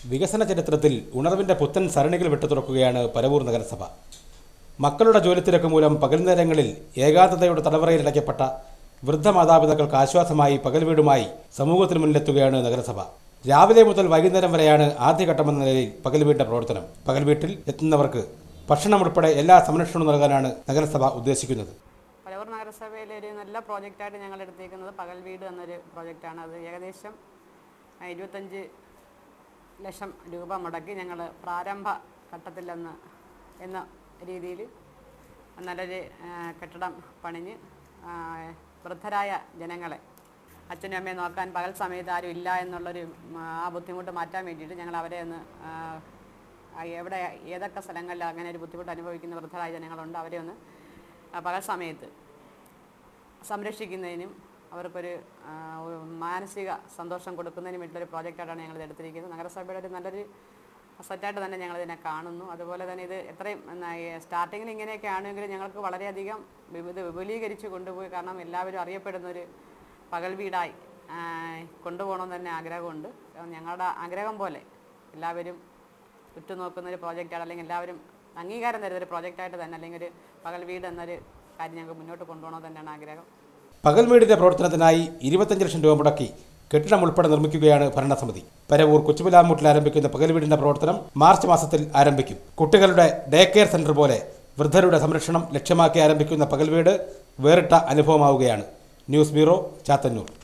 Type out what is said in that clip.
വികസന ചരിത്രത്തിൽ ഉണർവിന്റെ പുത്തൻ സരണികൾ വെട്ടുതുറക്കുകയാണ് പരവൂർ നഗരസഭ മക്കളുടെ ജോലിത്തിരക്ക് മൂലം പകൽ നേരങ്ങളിൽ ഏകാന്തതയുടെ തലവറയിൽ അടയ്ക്കപ്പെട്ട വൃദ്ധ മാതാപിതാക്കൾക്ക് ആശ്വാസമായി പകൽ വീടുമായി സമൂഹത്തിന് മുന്നിലെത്തുകയാണ് നഗരസഭ രാവിലെ മുതൽ വൈകുന്നേരം വരെയാണ് ആദ്യഘട്ടമെന്ന നിലയിൽ പകൽ വീടിന്റെ പ്രവർത്തനം പകൽ വീട്ടിൽ എത്തുന്നവർക്ക് ഭക്ഷണം ഉൾപ്പെടെ എല്ലാ സംരക്ഷണവും നൽകാനാണ് നഗരസഭ ഉദ്ദേശിക്കുന്നത് പലവൂർ നഗരസഭയിലെ ഒരു നല്ല പ്രോജക്റ്റായിട്ട് ഞങ്ങൾ എടുത്തേക്കുന്നത് പകൽ വീട് എന്നൊരു പ്രോജക്റ്റാണ് അത് ഏകദേശം ആ, ഇരുപത്തഞ്ച് ലക്ഷം രൂപ മുടക്കി ഞങ്ങൾ പ്രാരംഭ ഘട്ടത്തിലെന്ന് എന്ന രീതിയിൽ നല്ലൊരു ആ, കെട്ടിടം പണിഞ്ഞ് ആ, വൃദ്ധരായ ജനങ്ങളെ അച്ഛനും അമ്മയും നോക്കാൻ പകൽ സമയത്ത് ആരും ഇല്ല എന്നുള്ളൊരു ഉം, ആ ബുദ്ധിമുട്ട് മാറ്റാൻ വേണ്ടിയിട്ട് ഞങ്ങൾ അവരെ ഒന്ന് ആ, ആ, എവിടെ ഏതൊക്കെ സ്ഥലങ്ങളിൽ അങ്ങനെ ഒരു ബുദ്ധിമുട്ട് അനുഭവിക്കുന്ന വൃദ്ധരായ ജനങ്ങളുണ്ട് അവരെ ഒന്ന് ആ, പകൽ സമയത്ത് സംരക്ഷിക്കുന്നതിനും അവർക്കൊരു ആ, ഒരു മാനസിക സന്തോഷം കൊടുക്കുന്നതിനും വേണ്ടിയൊരു പ്രോജക്റ്റായിട്ടാണ് ഞങ്ങൾ ഇത് എടുത്തിരിക്കുന്നത് നഗരസഭയുടെ ഒരു നല്ലൊരു അസറ്റായിട്ട് തന്നെ ഞങ്ങൾ ഇതിനെ കാണുന്നു അതുപോലെ തന്നെ ഇത് എത്രയും സ്റ്റാർട്ടിങ്ങിൽ ഇങ്ങനെയൊക്കെ ആണെങ്കിലും ഞങ്ങൾക്ക് വളരെയധികം വിപു- ഇത് വിപുലീകരിച്ച് കൊണ്ടുപോയി കാരണം എല്ലാവരും അറിയപ്പെടുന്ന ഒരു പകൽ വീടായി ആ, കൊണ്ടുപോകണമെന്ന് തന്നെ ആഗ്രഹമുണ്ട് ഞങ്ങളുടെ ആഗ്രഹം പോലെ എല്ലാവരും ഉറ്റുനോക്കുന്ന ഒരു പ്രോജക്റ്റാണ് അല്ലെങ്കിൽ എല്ലാവരും അംഗീകാരം തരുന്ന ഒരു പ്രോജക്റ്റായിട്ട് തന്നെ അല്ലെങ്കിൽ ഒരു പകൽ വീട് എന്നൊരു കാര്യം ഞങ്ങൾക്ക് മുന്നോട്ട് കൊണ്ടുപോകണമെന്ന് തന്നെയാണ് ആഗ്രഹം പകൽ വീടിന്റെ പ്രവർത്തനത്തിനായി ഇരുപത്തഞ്ച് ലക്ഷം രൂപ മുടക്കി കെട്ടിടം ഉൾപ്പെടെ നിർമ്മിക്കുകയാണ് ഭരണസമിതി പരവൂർ കൊച്ചുപിലാമൂട്ടിൽ ആരംഭിക്കുന്ന പകൽ വീടിന്റെ പ്രവർത്തനം മാർച്ച് മാസത്തിൽ ആരംഭിക്കും കുട്ടികളുടെ ഡേ കെയർ സെന്റർ പോലെ വൃദ്ധരുടെ സംരക്ഷണം ലക്ഷ്യമാക്കി ആരംഭിക്കുന്ന പകൽ വീട് വേറിട്ട അനുഭവമാവുകയാണ് ന്യൂസ് ബ്യൂറോ ചാത്തന്നൂർ